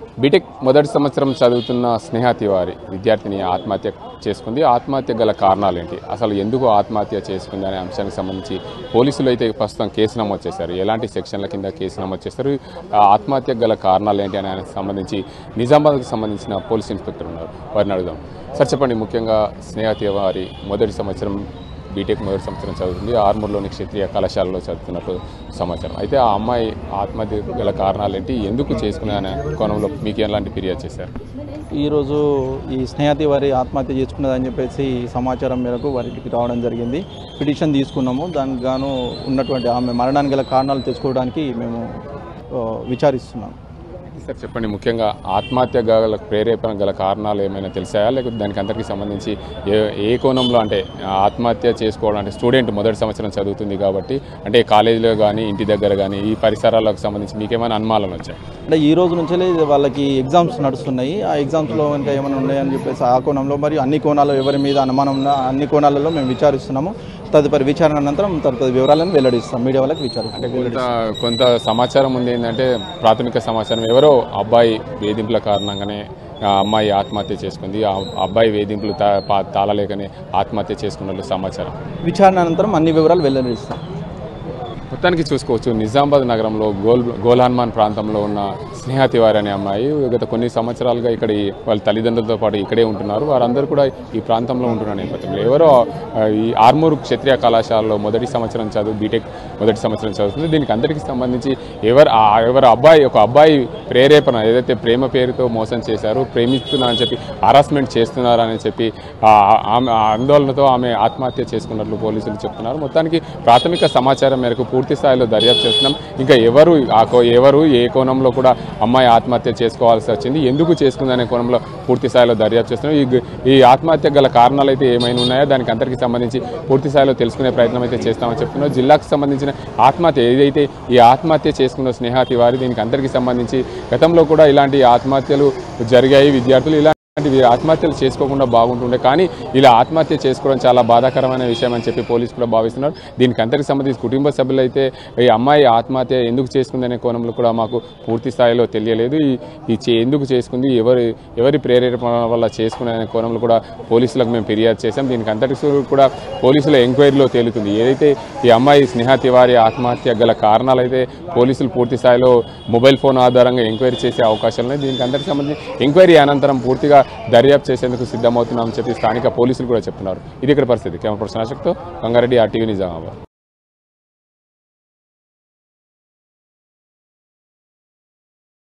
BTech మొదటి సంవత్సరం చదువుతున్న స్నేహ తివారి విద్యార్థిని ఆత్మహత్య చేసుకుంది ఆత్మహత్య గల కారణాలు ఏంటి అసలు ఎందుకు ఆత్మహత్య చేసుకుంది అనే అంశానికి సంబంధించి పోలీసులు అయితే ప్రస్తుతం కేసు నమోదు చేశారు ఎలాంటి సెక్షన్ల కింద కేసు నమోదు చేస్తారు ఆ ఆత్మహత్య గల కారణాలు ఏంటి అనే దానికి సంబంధించి నిజామాబాద్కి సంబంధించిన పోలీస్ ఇన్స్పెక్టర్ ఉన్నారు వారిని అడుగుదాం సార్ చెప్పండి ముఖ్యంగా స్నేహ తివారి మొదటి సంవత్సరం బీటెక్ మొదటి సంవత్సరం చదువుతుంది ఆర్మూర్లోని క్షత్రియ కళాశాలలో చదువుతున్నట్టు సమాచారం అయితే ఆ అమ్మాయి ఆత్మహత్య గల కారణాలు ఏంటి ఎందుకు చేసుకునే అనే కోణంలో మీకు ఎలాంటి ఫిర్యాదు చేశారు ఈరోజు ఈ స్నేహతి వారి ఆత్మహత్య చేసుకున్నదని చెప్పేసి సమాచారం మేరకు వారికి రావడం జరిగింది పిటిషన్ తీసుకున్నాము దానికి గాను ఉన్నటువంటి ఆమె మరణానికి గల కారణాలు తెలుసుకోవడానికి మేము ఆ, విచారిస్తున్నాం సార్ చెప్పండి ముఖ్యంగా ఆత్మహత్య గల ప్రేరేపణ గల కారణాలు ఏమైనా తెలిసాయా లేకపోతే దానికి అందరికీ సంబంధించి ఏ ఏ కోణంలో అంటే ఆత్మహత్య చేసుకోవడం అంటే స్టూడెంట్ మొదటి సంవత్సరం చదువుతుంది కాబట్టి అంటే కాలేజీలో కానీ ఇంటి దగ్గర కానీ ఈ పరిసరాలకు సంబంధించి మీకేమైనా అనుమానాలు వచ్చాయి అంటే ఈ రోజు నుంచే వాళ్ళకి ఎగ్జామ్స్ నడుస్తున్నాయి ఆ ఎగ్జామ్స్లో ఇంకా ఏమైనా ఉన్నాయని చెప్పేసి ఆ కోణంలో మరియు అన్ని కోణాలు ఎవరి మీద అనుమానం ఉన్నా అన్ని కోణాలలో మేము విచారిస్తున్నాము తదుపరి విచారణ అనంతరం తదుపరి వివరాలను వెల్లడిస్తాం మీడియా వాళ్ళకి విచారిస్తాం కొంత కొంత సమాచారం ఉంది ఏంటంటే ప్రాథమిక సమాచారం ఎవరో అబ్బాయి వేధింపుల కారణంగానే ఆ అమ్మాయి ఆత్మహత్య చేసుకుంది ఆ అబ్బాయి వేధింపులు తా పా- తాళలేకనే ఆత్మహత్య చేసుకున్నట్లు సమాచారం విచారణ అనంతరం అన్ని వివరాలు వెల్లడిస్తాం మొత్తానికి చూసుకోవచ్చు నిజామాబాద్ నగరంలో గోల్ గోల్ హనుమాన్ ప్రాంతంలో ఉన్న స్నేహ తివారి అనే అమ్మాయి గత కొన్ని సంవత్సరాలుగా ఇక్కడ ఈ వాళ్ళ తల్లిదండ్రులతో పాటు ఇక్కడే ఉంటున్నారు వారందరూ కూడా ఈ ప్రాంతంలో ఉంటున్న నేపథ్యంలో ఎవరో ఆ, ఈ ఆర్మూర్ క్షత్రియ కళాశాలలో మొదటి సంవత్సరం చదువు బీటెక్ మొదటి సంవత్సరం చదువుతుంది దీనికి అందరికీ సంబంధించి ఎవరు ఆ ఎవరు అబ్బాయి ఒక అబ్బాయి ప్రేరేపణ ఏదైతే ప్రేమ పేరుతో మోసం చేశారు ప్రేమిస్తున్నా అని చెప్పి హరాస్మెంట్ చేస్తున్నారని చెప్పి ఆ ఆమె ఆ ఆందోళనతో ఆమె ఆత్మహత్య చేసుకున్నట్లు పోలీసులు చెప్తున్నారు మొత్తానికి ప్రాథమిక సమాచారం మేరకు పూర్తి స్థాయిలో దర్యాప్తు చేస్తున్నాం ఇంకా ఎవరు ఆ కో- ఎవరు ఏ కోణంలో కూడా అమ్మాయి ఆత్మహత్య చేసుకోవాల్సి వచ్చింది ఎందుకు చేసుకుందనే కోణంలో పూర్తి స్థాయిలో దర్యాప్తు చేస్తున్నాం ఈ గ- ఈ ఆత్మహత్య గల కారణాలు అయితే ఏమైనా ఉన్నాయో దానికి అందరికీ సంబంధించి పూర్తి స్థాయిలో తెలుసుకునే ప్రయత్నం అయితే చేస్తామని చెప్తున్నారు జిల్లాకు సంబంధించిన ఆత్మహత్య ఏదైతే ఈ ఆత్మహత్య చేసుకున్న స్నేహ తివారి దీనికి అందరికీ సంబంధించి గతంలో కూడా ఇలాంటి ఆత్మహత్యలు జరిగాయి విద్యార్థులు ఇలా ఇలాంటివి ఆత్మహత్యలు చేసుకోకుండా బాగుంటుండే కానీ ఇలా ఆత్మహత్య చేసుకోవడం చాలా బాధాకరమైన విషయం అని చెప్పి పోలీసు కూడా భావిస్తున్నారు దీనికి అందరికి సంబంధించి కుటుంబ సభ్యులు అయితే ఈ అమ్మాయి ఆత్మహత్య ఎందుకు చేసుకుందనే కోణంలో కూడా మాకు పూర్తి స్థాయిలో తెలియలేదు ఈ ఈ చే- ఎందుకు చేసుకుంది ఎవరి ఎవరి ప్రేరేపణ వల్ల చేసుకునే కోణంలో కూడా పోలీసులకు మేము ఫిర్యాదు చేశాం దీనికి అందరికీ కూడా పోలీసుల ఎంక్వైరీలో తేలుతుంది ఏదైతే ఈ అమ్మాయి స్నేహ తివారి ఆత్మహత్య గల కారణాలు అయితే పోలీసులు పూర్తి స్థాయిలో మొబైల్ ఫోన్ ఆధారంగా ఎంక్వైరీ చేసే అవకాశాలు ఉన్నాయి దీనికి అందరికి సంబంధించి ఎంక్వైరీ అనంతరం పూర్తిగా దర్యాప్తు చేసేందుకు సిద్ధమవుతున్నామని చెప్పి స్థానిక పోలీసులు కూడా చెప్తున్నారు ఇది ఇక్కడ పరిస్థితి కెమెరా పర్సన్ అశోక్తో గంగారెడ్డి ఆర్టీవీ నిజామాబాద్